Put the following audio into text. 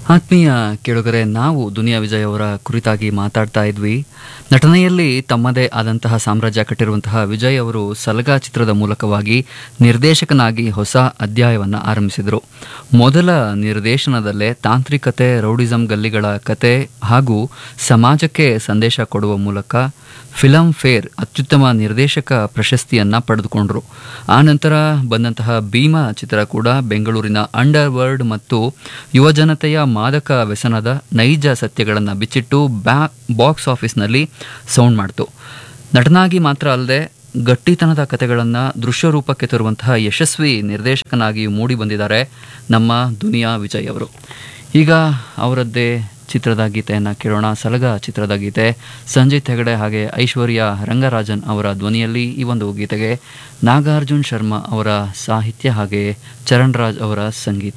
ಆತ್ಮೀಯ ಕೇಳುಗರೆ ನಾವು ದುನಿಯಾ ವಿಜಯ್ ಅವರ ಕುರಿತಾಗಿ ಮಾತಾಡ್ತಾ ಇದ್ವಿ ನಟನೆಯಲ್ಲಿ ತಮ್ಮದೇ ಆದಂತಹ ಸಾಮ್ರಾಜ್ಯ ಕಟ್ಟಿರುವಂತಹ ವಿಜಯ್ ಅವರು ಸಲಗಾ ಚಿತ್ರದ ಮೂಲಕವಾಗಿ ನಿರ್ದೇಶಕನಾಗಿ ಹೊಸ ಅಧ್ಯಾಯವನ್ನು ಆರಂಭಿಸಿದರು ಮೊದಲ ನಿರ್ದೇಶನದಲ್ಲೇ ತಾಂತ್ರಿಕತೆ ರೌಡಿಸಂ ಗಲ್ಲಿಗಳ ಕತೆ ಹಾಗೂ ಸಮಾಜಕ್ಕೆ ಸಂದೇಶ ಕೊಡುವ ಮೂಲಕ ಫಿಲಂ ಫೇರ್ ಅತ್ಯುತ್ತಮ ನಿರ್ದೇಶಕ ಪ್ರಶಸ್ತಿಯನ್ನ ಪಡೆದುಕೊಂಡರು ಆ ನಂತರ ಬಂದಂತಹ ಭೀಮಾ ಚಿತ್ರ ಕೂಡ ಬೆಂಗಳೂರಿನ ಅಂಡರ್ ವರ್ಲ್ಡ್ ಮತ್ತು ಯುವಜನತೆಯ ಮಾದಕ ವ್ಯಸನದ ನೈಜ ಸತ್ಯಗಳನ್ನು ಬಿಚ್ಚಿಟ್ಟು ಬ್ಯಾ ಬಾಕ್ಸ್ ಆಫೀಸ್ನಲ್ಲಿ ಸೌಂಡ್ ಮಾಡ್ತು ನಟನಾಗಿ ಮಾತ್ರ ಅಲ್ಲದೆ ಗಟ್ಟಿತನದ ಕಥೆಗಳನ್ನು ದೃಶ್ಯ ರೂಪಕ್ಕೆ ತರುವಂತಹ ಯಶಸ್ವಿ ನಿರ್ದೇಶಕನಾಗಿ ಮೂಡಿ ಬಂದಿದ್ದಾರೆ ನಮ್ಮ ದುನಿಯಾ ವಿಜಯ್ ಅವರು ಈಗ ಅವರದ್ದೇ ಚಿತ್ರದ ಗೀತೆಯನ್ನು ಕೇಳೋಣ ಸಲಗ ಚಿತ್ರದ ಗೀತೆ ಸಂಜಿತ್ ಹೆಗಡೆ ಹಾಗೆ ಐಶ್ವರ್ಯ ರಂಗರಾಜನ್ ಅವರ ಧ್ವನಿಯಲ್ಲಿ ಈ ಒಂದು ಗೀತೆಗೆ ನಾಗಾರ್ಜುನ್ ಶರ್ಮಾ ಅವರ ಸಾಹಿತ್ಯ ಹಾಗೆ ಚರಣ್ ರಾಜ್ ಅವರ ಸಂಗೀತ